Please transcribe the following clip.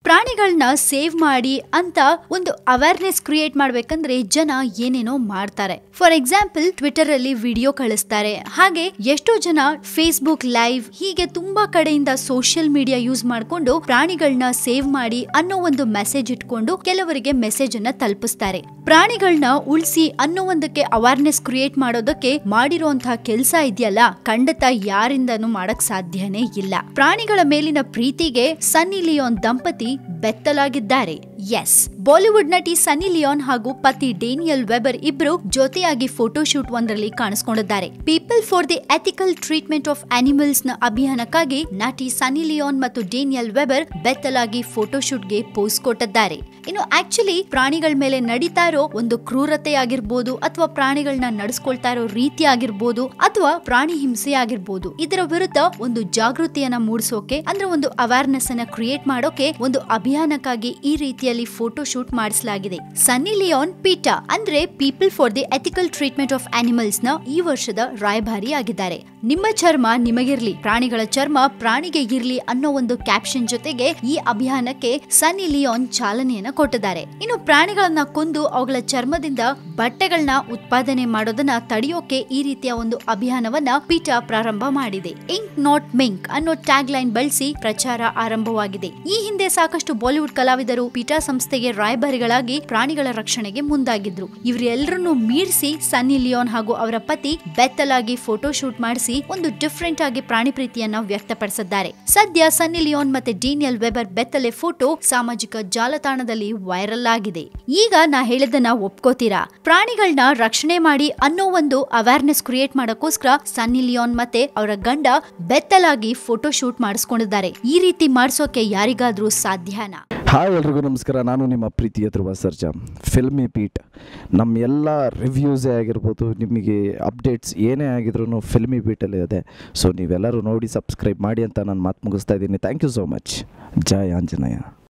ಪ್ರಾಣಿಗಳನ್ನ ಸೇವ್ ಮಾಡಿ ಅಂತ ಒಂದು ಅವೇರ್ನೆಸ್ ಕ್ರಿಯೇಟ್ ಮಾಡ್ಬೇಕಂದ್ರೆ ಜನ ಏನೇನೋ ಮಾಡ್ತಾರೆ ಫಾರ್ ಎಕ್ಸಾಂಪಲ್ ಟ್ವಿಟರ್ ಅಲ್ಲಿ ವಿಡಿಯೋ ಕಳಿಸ್ತಾರೆ ಹಾಗೆ ಎಷ್ಟೋ ಜನ ಫೇಸ್ಬುಕ್ ಲೈವ್ ಹೀಗೆ ತುಂಬಾ ಕಡೆಯಿಂದ ಸೋಷಿಯಲ್ ಮೀಡಿಯಾ ಯೂಸ್ ಮಾಡ್ಕೊಂಡು ಪ್ರಾಣಿಗಳನ್ನ ಸೇವ್ ಮಾಡಿ ಅನ್ನೋ ಒಂದು ಮೆಸೇಜ್ ಇಟ್ಕೊಂಡು ಕೆಲವರಿಗೆ ಮೆಸೇಜ್ ಅನ್ನ ತಲುಪಿಸ್ತಾರೆ ಪ್ರಾಣಿಗಳನ್ನ ಉಳಿಸಿ ಅನ್ನೋ ಒಂದಕ್ಕೆ ಅವೇರ್ನೆಸ್ ಕ್ರಿಯೇಟ್ ಮಾಡೋದಕ್ಕೆ ಮಾಡಿರುವಂತಹ ಕೆಲಸ ಇದೆಯಲ್ಲ ಖಂಡಿತ ಯಾರಿಂದನೂ ಮಾಡಕ್ ಸಾಧ್ಯನೇ ಇಲ್ಲ ಪ್ರಾಣಿಗಳ ಮೇಲಿನ ಪ್ರೀತಿಗೆ ಸನ್ನಿ ಲಿಯೋನ್ ದಂಪತಿ ಬೆತ್ತಲಾಗಿದ್ದಾರೆ ಎಸ್ ಬಾಲಿವುಡ್ ನಟಿ ಸನ್ನಿ ಲಿಯೋನ್ ಹಾಗೂ ಪತಿ ಡೇನಿಯಲ್ ವೆಬರ್ ಇಬ್ರು ಜೊತೆಯಾಗಿ ಫೋಟೋ ಶೂಟ್ ಒಂದರಲ್ಲಿ ಕಾಣಿಸಿಕೊಂಡಿದ್ದಾರೆ People for the Ethical Treatment of Animals ನ ಅಭಿಯಾನಕ್ಕಾಗಿ ನಟಿ ಸನ್ನಿ ಲಿಯೋನ್ ಮತ್ತು ಡೇನಿಯಲ್ ವೆಬರ್ ಬೆತ್ತಲಾಗಿ ಫೋಟೋ ಶೂಟ್ಗೆ ಪೋಸ್ ಕೊಟ್ಟಿದ್ದಾರೆ ಇನ್ನು ಆಕ್ಚುಲಿ ಪ್ರಾಣಿಗಳ ಮೇಲೆ ನಡೀತಾ ಇರೋ ಒಂದು ಕ್ರೂರತೆ ಆಗಿರ್ಬೋದು ಅಥವಾ ಪ್ರಾಣಿಗಳನ್ನ ನಡೆಸ್ಕೊಳ್ತಾ ಇರೋ ರೀತಿ ಆಗಿರ್ಬೋದು ಅಥವಾ ಪ್ರಾಣಿ ಹಿಂಸೆ ಆಗಿರ್ಬೋದು ಇದರ ವಿರುದ್ಧ ಒಂದು ಜಾಗೃತಿಯನ್ನ ಮೂಡಿಸೋಕೆ ಅಂದ್ರೆ ಒಂದು ಅವೇರ್ನೆಸ್ ಅನ್ನ ಕ್ರಿಯೇಟ್ ಮಾಡೋಕೆ ಒಂದು ಅಭಿಯಾನಕ್ಕಾಗಿ ಈ ರೀತಿಯಲ್ಲಿ ಫೋಟೋ ಶೂಟ್ ಮಾಡಿಸಲಾಗಿದೆ ಸನ್ನಿ ಲಿಯೋನ್ ಪೀಟಾ ಅಂದ್ರೆ People for the Ethical Treatment of Animals ನ ಈ ವರ್ಷದ ರಾಯಭಾರಿ ಆಗಿದ್ದಾರೆ ನಿಮ್ಮ ಚರ್ಮ ನಿಮಗಿರ್ಲಿ ಪ್ರಾಣಿಗಳ ಚರ್ಮ ಪ್ರಾಣಿಗೆ ಇರ್ಲಿ ಅನ್ನೋ ಒಂದು ಕ್ಯಾಪ್ಷನ್ ಜೊತೆಗೆ ಈ ಅಭಿಯಾನಕ್ಕೆ ಸನ್ನಿ ಲಿಯೋನ್ ಚಾಲನೆಯನ್ನ ಕೊಟ್ಟಿದ್ದಾರೆ ಇನ್ನು ಪ್ರಾಣಿಗಳನ್ನ ಕೊಂದು ಅವುಗಳ ಚರ್ಮದಿಂದ ಬಟ್ಟೆಗಳನ್ನ ಉತ್ಪಾದನೆ ಮಾಡೋದನ್ನ ತಡೆಯೋಕೆ ಈ ರೀತಿಯ ಒಂದು ಅಭಿಯಾನವನ್ನ ಪೀಟಾ ಪ್ರಾರಂಭ ಮಾಡಿದೆ ಇಂಕ್ ನಾಟ್ ಮಿಂಕ್ ಅನ್ನೋ ಟ್ಯಾಗ್ ಲೈನ್ ಬಳಸಿ ಪ್ರಚಾರ ಆರಂಭವಾಗಿದೆ ಈ ಹಿಂದೆ ಸಾಕಷ್ಟು ಬಾಲಿವುಡ್ ಕಲಾವಿದರು ಪೀಟಾ ಸಂಸ್ಥೆಗೆ ರಾಯಭಾರಿಗಳಾಗಿ ಪ್ರಾಣಿಗಳ ರಕ್ಷಣೆಗೆ ಮುಂದಾಗಿದ್ರು ಇವರೆಲ್ಲರನ್ನು ಮೀರಿಸಿ ಸನ್ನಿ ಲಿಯೋನ್ ಹಾಗೂ ಅವರ ಪತಿ ಬೆತ್ತಲಾಗಿ ಫೋಟೋ ಶೂಟ್ ಮಾಡಿಸಿ ಒಂದು ಡಿಫ್ರೆಂಟ್ ಆಗಿ ಪ್ರಾಣಿ ಪ್ರೀತಿಯನ್ನ ವ್ಯಕ್ತಪಡಿಸಿದ್ದಾರೆ ಸದ್ಯ ಸನ್ನಿ ಲಿಯೋನ್ ಮತ್ತೆ ಡೀನಿಯಲ್ ವೆಬರ್ ಬೆತ್ತಲೆ ಫೋಟೋ ಸಾಮಾಜಿಕ ಜಾಲತಾಣದಲ್ಲಿ ವೈರಲ್ ಆಗಿದೆ ಈಗ ನಾ ಹೇಳಿದ್ದನ್ನ ಒಪ್ಕೋತೀರಾ ಪ್ರಾಣಿಗಳನ್ನ ರಕ್ಷಣೆ ಮಾಡಿ ಅನ್ನೋ ಒಂದು ಅವೇರ್ನೆಸ್ ಕ್ರಿಯೇಟ್ ಮಾಡೋಕ್ಕೋಸ್ಕರ ಸನ್ನಿ ಲಿಯೋನ್ ಮತ್ತೆ ಅವರ ಗಂಡ ಬೆತ್ತಲಾಗಿ ಫೋಟೋ ಶೂಟ್ ಮಾಡಿಸ್ಕೊಂಡಿದ್ದಾರೆ ಈ ರೀತಿ ಮಾಡಿಸೋಕೆ ಯಾರಿಗಾದ್ರೂ ಸಾಧ್ಯನಾ ಹಾಯ್ ಎಲ್ರಿಗೂ ನಮಸ್ಕಾರ ನಾನು ನಿಮ್ಮ ಪ್ರೀತಿಯ ಧ್ರುವ ಸರ್ಜಾ ಫಿಲ್ಮಿ ಪೀಟ್ ನಮ್ಮ ಎಲ್ಲ ರಿವ್ಯೂಸೇ ಆಗಿರ್ಬೋದು ನಿಮಗೆ ಅಪ್ಡೇಟ್ಸ್ ಏನೇ ಆಗಿದ್ರು ಫಿಲ್ಮಿ ಬೀಟಲ್ಲಿ ಇದೆ ಸೊ ನೀವೆಲ್ಲರೂ ನೋಡಿ ಸಬ್ಸ್ಕ್ರೈಬ್ ಮಾಡಿ ಅಂತ ನಾನು ಮಾತು ಮುಗಿಸ್ತಾ ಇದ್ದೀನಿ thank you so much Jai Anjaneya